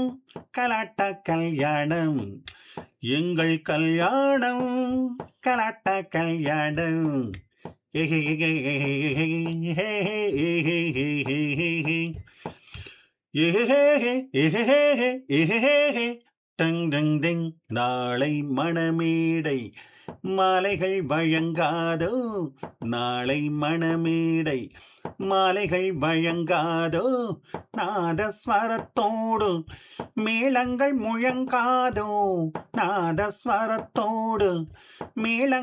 கலாட்டா கல்யாணம் எங்கள் கல்யாணம் கலாட்டா கல்யாணம் டங் டங் டங் நாளை மணமேடை மாலைகள் வழங்காதோ நாளை மணமேடை மாலைகள் வழங்காதோ நாதஸ்வரத்தோடு மேளங்கள் முழங்காதோ நாதஸ்வரத்தோடு மேளங்கள்